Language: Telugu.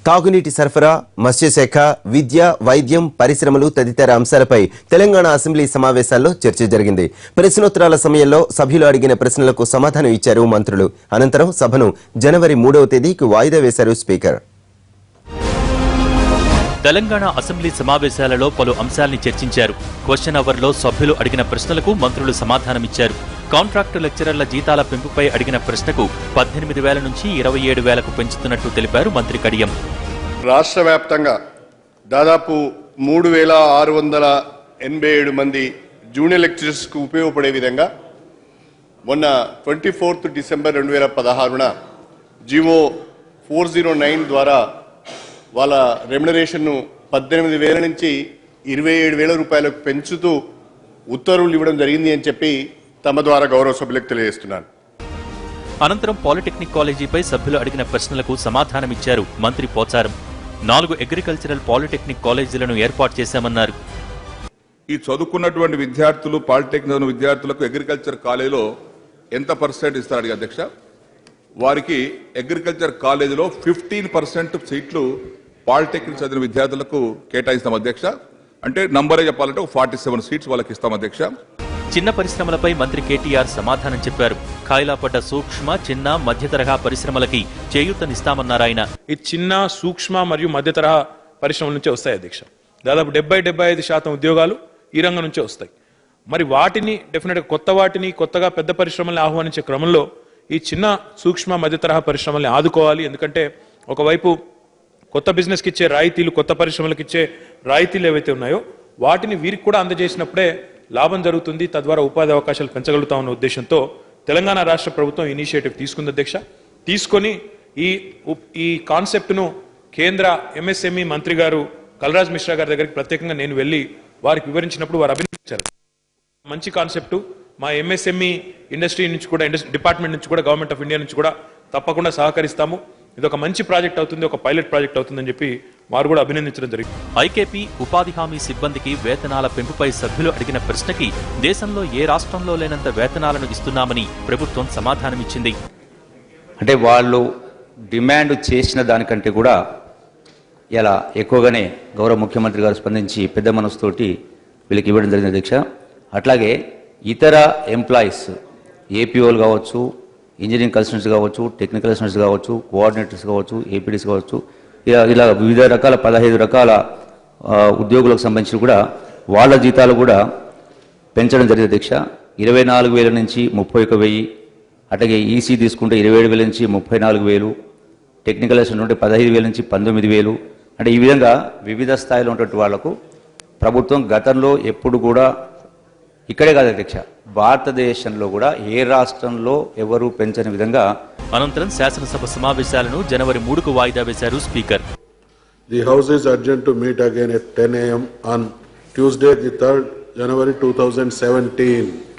తాగునీటి సరఫరా మత్స్యశాఖ విద్య వైద్యం పరిశ్రమలు తదితర అంశాలపై తెలంగాణ అసెంబ్లీ సమావేశాల్లో చర్చ జరిగింది ప్రశ్నోత్తరాల సమయంలో సభ్యులు అడిగిన ప్రశ్నలకు సమాధానం ఇచ్చారు మంత్రులు అనంతరం సభను జనవరి మూడవ తేదీకి వాయిదా వేశారు స్పీకర్ తెలంగాణ అసెంబ్లీ సమావేశాలలో పలు అంశాల్ని చర్చించారు క్వశ్చన్ అవర్లో సభ్యులు అడిగిన ప్రశ్నలకు మంత్రులు సమాధానమిచ్చారు కాంట్రాక్టు లెక్చరర్ల జీతాల పెంపుపై అడిగిన ప్రశ్నకు పద్దెనిమిది వేల నుంచి ఇరవై ఏడు వేలకు పెంచుతున్నట్టు తెలిపారు మంత్రి కడియం రాష్ట్ర వ్యాప్తంగా దాదాపు మూడు వేల ఆరు వందల ఎనభై ఏడు మంది జూనియర్ లెక్చరర్స్కు ఉపయోగపడే విధంగా మొన్న ట్వంటీ ఫోర్త్ డిసెంబర్ రెండు వేల పదహారున జీవో ఫోర్ జీరో నైన్ ద్వారా వాళ్ళ రెమ్యునరేషన్ను పద్దెనిమిది వేల నుంచి ఇరవై ఏడు వేల రూపాయలకు పెంచుతూ ఉత్తర్వులు ఇవ్వడం జరిగింది అని చెప్పి తమ ద్వారా గౌరవ సభ్యులకు తెలియజేస్తున్నాను అనంతరం పాలిటెక్నిక్ కాలేజీపై సభ్యులు అడిగిన ప్రశ్నలకు సమాధానమిచ్చారు మంత్రి పోచారం నాలుగు అగ్రికల్చరల్ పాలిటెక్నిక్ కాలేజీలను ఏర్పాటు చేశామన్నారు ఈ చదువుకున్నటువంటి విద్యార్థులు పాలిటెక్నిక్ చదివిన విద్యార్థులకు అగ్రికల్చర్ కాలేజీలో ఎంత పర్సెంట్ ఇస్తారు అడిగి అధ్యక్ష వారికి అగ్రికల్చర్ కాలేజీలో ఫిఫ్టీన్ పర్సెంట్ సీట్లు పాలిటెక్నిక్ చదివిన విద్యార్థులకు కేటాయిస్తాం అధ్యక్ష అంటే నంబరే చెప్పాలంటే ఒక ఫార్టీ సెవెన్ సీట్స్ వాళ్ళకి ఇస్తాం అధ్యక్ష చిన్న పరిశ్రమలపై మంత్రి కేటీఆర్ సమాధానం చెప్పారు ఖాయిలా పడ్డ సూక్ష్మ చిన్న మధ్య తరహా పరిశ్రమలకి చేయూతనిస్తామన్నారాయన ఈ చిన్న సూక్ష్మ మరియు మధ్య తరహా పరిశ్రమల నుంచే వస్తాయి అధ్యక్ష దాదాపు డెబ్బై డెబ్బై ఐదు శాతం ఉద్యోగాలు ఈ రంగం నుంచే వస్తాయి మరి వాటిని డెఫినెట్గా కొత్త వాటిని కొత్తగా పెద్ద పరిశ్రమల్ని ఆహ్వానించే క్రమంలో ఈ చిన్న సూక్ష్మ మధ్య తరహా పరిశ్రమల్ని ఆదుకోవాలి ఎందుకంటే ఒకవైపు కొత్త బిజినెస్కి ఇచ్చే రాయితీలు కొత్త పరిశ్రమలకు ఇచ్చే రాయితీలు ఏవైతే ఉన్నాయో వాటిని వీరికి కూడా అందజేసినప్పుడే లాభం జరుగుతుంది తద్వారా ఉపాధి అవకాశాలు పెంచగలుగుతామన్న ఉద్దేశంతో తెలంగాణ రాష్ట్ర ప్రభుత్వం ఇనిషియేటివ్ తీసుకుంది అధ్యక్ష తీసుకొని ఈ ఉప్- ఈ కాన్సెప్ట్ను కేంద్ర ఎంఎస్ఎంఈ మంత్రి గారు కలరాజ్ మిశ్రా గారి దగ్గరికి ప్రత్యేకంగా నేను వెళ్ళి వారికి వివరించినప్పుడు వారు అభినందించారు మంచి కాన్సెప్ట్ మా ఎంఎస్ఎంఈ ఇండస్ట్రీ నుంచి కూడా ఇండస్ట్రీ డిపార్ట్మెంట్ నుంచి కూడా గవర్నమెంట్ ఆఫ్ ఇండియా నుంచి కూడా తప్పకుండా సహకరిస్తాము ఇది ఒక మంచి ప్రాజెక్ట్ అవుతుంది ఒక పైలట్ ప్రాజెక్ట్ అవుతుందని చెప్పి వారు కూడా అభినందించడం జరిగింది ఐకేపీ ఉపాధి హామీ సిబ్బందికి వేతనాల పెంపుపై సభ్యులు అడిగిన ప్రశ్నకి దేశంలో ఏ రాష్ట్రంలో లేనంత వేతనాలను ఇస్తున్నామని ప్రభుత్వం సమాధానమిచ్చింది అంటే వాళ్ళు డిమాండ్ చేసిన దానికంటే కూడా ఇలా ఎక్కువగానే గౌరవ ముఖ్యమంత్రి గారు స్పందించి పెద్ద మనసుతోటి వీళ్ళకి ఇవ్వడం జరిగింది అధ్యక్ష అట్లాగే ఇతర ఎంప్లాయీస్ ఏపీఓలు కావచ్చు ఇంజనీరింగ్ కన్సల్టెంట్స్ కావచ్చు టెక్నికల్ అసిస్టెంట్స్ కావచ్చు కోఆర్డినేటర్స్ కావచ్చు ఏపీడీస్ కావచ్చు ఇలా ఇలా వివిధ రకాల పదహైదు రకాల ఆ, ఉద్యోగులకు సంబంధించి కూడా వాళ్ళ జీతాలు కూడా పెంచడం జరిగింది అధ్యక్ష ఇరవై నాలుగు వేల నుంచి ముప్పై ఒక వెయ్యి అట్లాగే ఈసీ తీసుకుంటే ఇరవై ఏడు వేల నుంచి ముప్పై నాలుగు వేలు టెక్నికల్ అసిస్టెంట్ ఉంటే పదహైదు వేల నుంచి పంతొమ్మిది వేలు అంటే ఈ విధంగా వివిధ స్థాయిలో ఉన్నటువంటి వాళ్లకు ప్రభుత్వం గతంలో ఎప్పుడు కూడా ఇక్కడే కాదు అధ్యక్ష భారతదేశంలో కూడా ఏ రాష్ట్రంలో ఎవరు పెంచని విధంగా అనంతరం శాసనసభ సమావేశాలను జనవరి మూడుకు వాయిదా వేశారు speaker The House is adjourned to meet again at 10 a.m. on Tuesday, the 3rd January 2017.